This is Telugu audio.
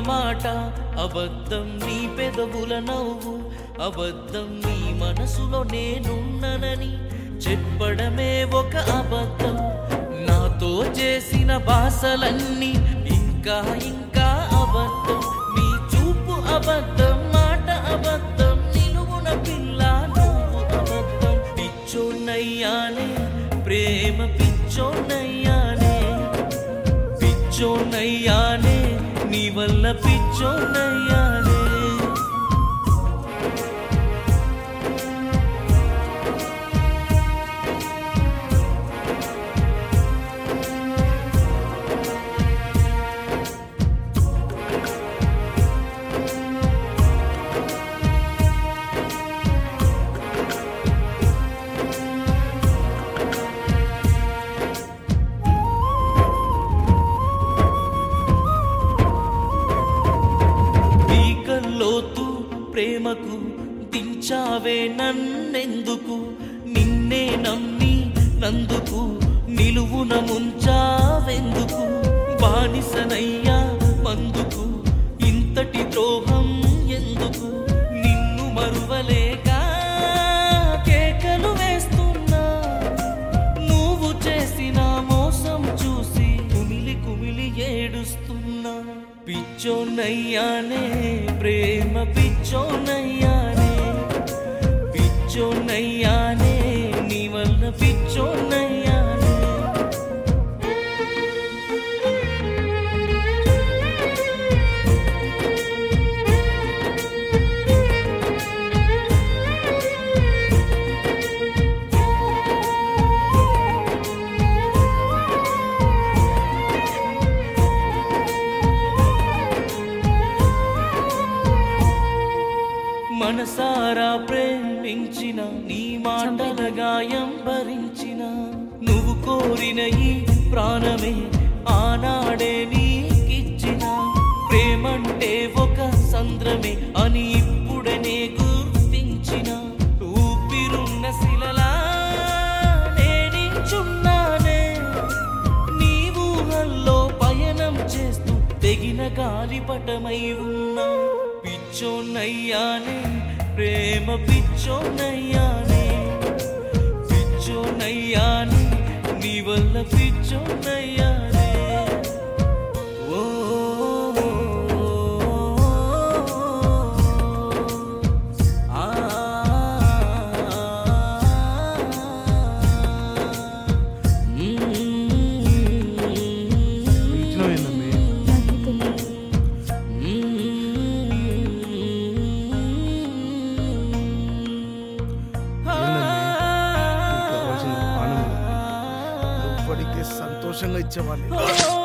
మాట అబద్ధం నీ పెదవుల నవ్వు అబద్ధం నీ మనసులో నేనున్ననని చెప్పడమే ఒక అబద్ధం నాతో చేసిన భాషలన్నీ ఇంకా ఇంకా అబద్ధం నీ చూపు అబద్ధం మాట అబద్ధం నిలువున పిల్ల నువ్వు అబద్ధం పిచ్చోన్నయ్యానే ప్రేమ పిచ్చోన్నయ్యానే పిచ్చోన్నయ్యానే నీ వల్ల పిచ్చోన్నయ్యానే పీకల్లోతు ప్రేమకు దించావే నన్నెందుకు నిన్నే నమ్మి నందుకు నిలువున ముంచావెందుకు బానిసనయ్యా మందుకు ఇంతటి ద్రోహం ఎందుకు నిన్ను మరువలేక కేకలు వేస్తున్నా నువ్వు చేసిన మోసం చూసి కుమిలి కుమిలి ఏడుస్తున్నా పిచ్చోనయ్యానే ప్రేమ పిచ్చోనయ్యానే పిచ్చోనయ్యానే నీ వల్ల పిచ్చోనయ్యానే మనసారా ప్రేమించిన నీ మాటల గాయం భరించిన నువ్వు కోరిన ఈ ప్రాణమే ఆనాడే నీకిచ్చిన ప్రేమంటే ఒక సంద్రమే అని ఇప్పుడనే గుర్తించిన ఊపిరున్న శిలలా నేనించున్నానే నీ ఊహల్లో పయనం చేస్తూ తెగిన గాలిపటమై ఉన్నా పిచ్చోనయ్యానే ప్రేమ పిచ్చోనయ్యానే పిచ్చోనయ్యానే నీ వల్ల పిచ్చోనయ్యానే ఓ ఆ ఇంట్లో ఏందమ్మి నాకు తెలియదు నీకు కావాల్సిన ఆనందం ఎవ్వడికి సంతోషంగా ఇచ్చేవాళ్ళు